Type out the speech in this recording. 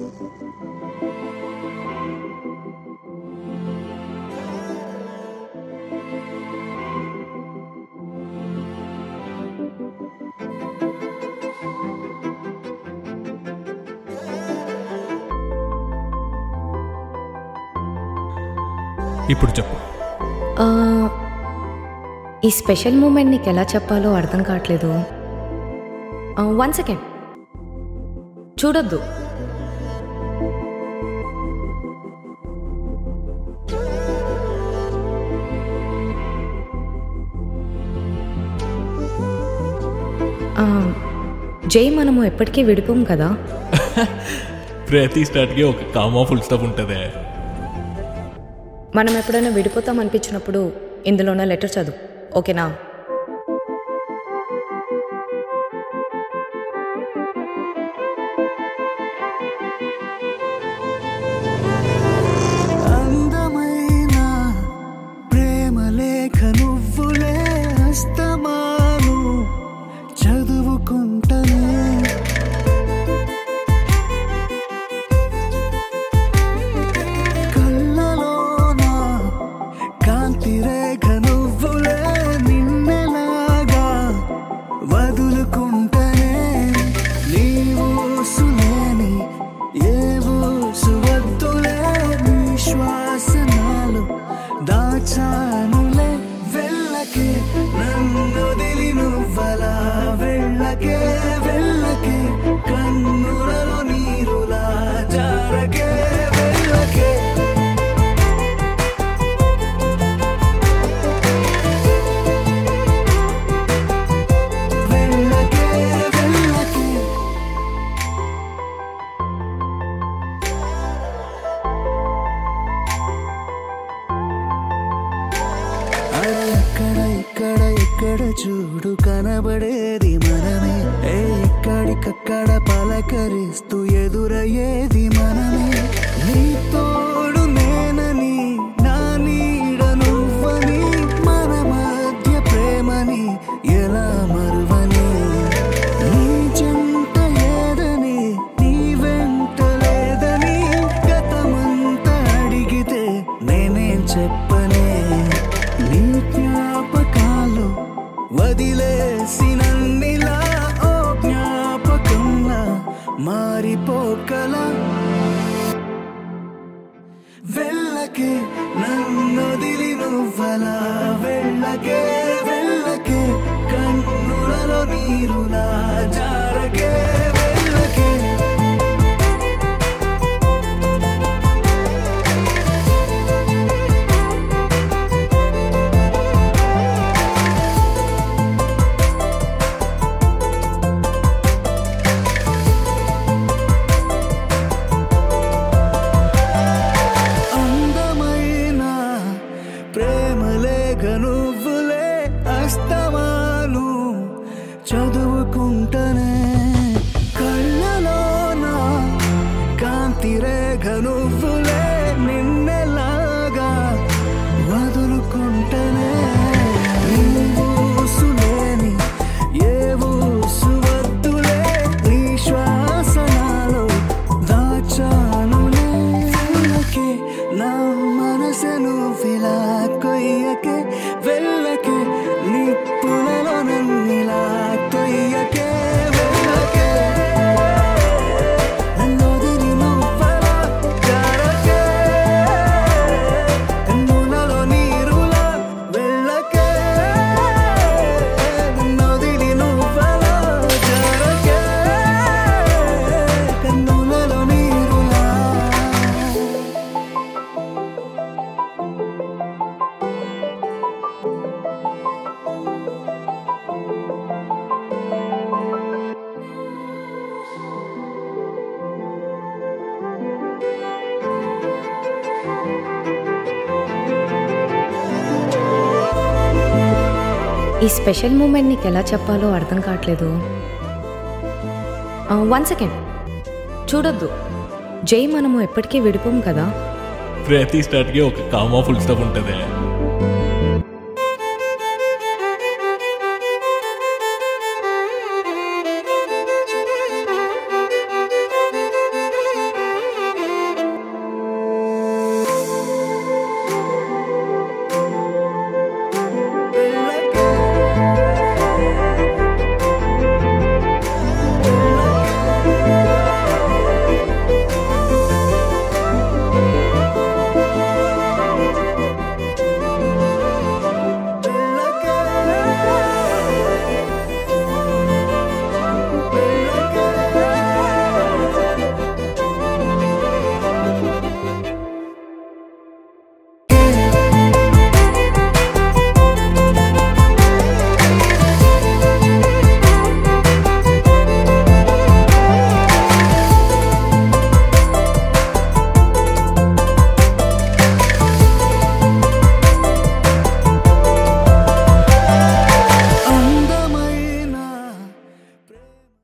ఇప్పుడు చెప్పు ఆ, ఈ స్పెషల్ మూమెంట్ నీకు ఎలా చెప్పాలో అర్థం కావట్లేదు వన్ సెకండ్ చూడొద్దు ఆ, జై మనము ఎప్పటికీ విడిపోం కదా ప్రతి స్టార్ట్కి ఒక కామా ఫుల్ స్టాప్ ఉంటుంది మనం ఎప్పుడైనా విడిపోతాం అనిపించినప్పుడు ఇందులోనే లెటర్ చదువు ఓకేనా అందమైన ప్రేమ లేఖ నువ్వులే హస్తమాను చదువుకుంటనే కళ్ళలోన కాంతి రేఖ నువ్వులే నిన్నెలాగా వదులుకుంటనే నీవు సులేని ఏవో సువద్దులే నీ శ్వాసనాలు దాచానులే వెళ్ళకే నన్ను దిలి నువ్వలా వెళ్ళకే వెళ్ళకే కన్నులలో నీరులా జారకే వెళ్ళకే వెళ్ళకే వెళ్ళకే అరే అక్కడ ఇక్కడ ఎక్కడ చూడు కనబడేది మనమే ఏ ఎక్కడికక్కడ పలకరిస్తూ ఎదురయ్యేది మనమే నీ తోడు నేనని నా నీడ నువ్వని మన మధ్య ప్రేమని ఎలా మరువని నీ చెంత ఏదని నీ వెంట లేదని గతమంతా అడిగితే నేనేం చెప్పనే నీ జ్ఞాపకాలు వదిలేసినన్నిలా ఓ జ్ఞాపకంలా మారిపోకలా వెళ్ళకే నన్నొదిలి నువ్వలా వెళ్ళకే వెళ్ళకే కన్నులలో నీరులా జారకే వెళ్ళకే అందమైన ప్రేమలేఖ నువ్వులే అస్తమాను చదువుకుంటనే కళ్ళలోన కాంతి రేఖ నువ్వులే నిన్నెలాగా వదులుకుంటనే నీవు సులేని ఏవో సువద్దులే నీ శ్వాసనాలో దాచానులే వెళ్ళకే నా మనసును విలా కొయ్యకే వెళ్ళకే నిప్పులలో నన్నిలా తొయ్యకే వెళ్ళకే నన్నొదిలి నువ్వలా జారకే కన్నులలో నీరులా వెళ్ళకే నన్నొదిలి నువ్వలా జారకే కన్నులలో నీరులా ఈ స్పెషల్ మూమెంట్ నీకు ఎలా చెప్పాలో అర్థం కావట్లేదు వన్ సెకండ్ చూడొద్దు జై మనము ఎప్పటికీ విడిపోం కదా ప్రతి స్టార్ట్కి ఒక కామా ఫుల్ స్టాప్ ఉంటుంది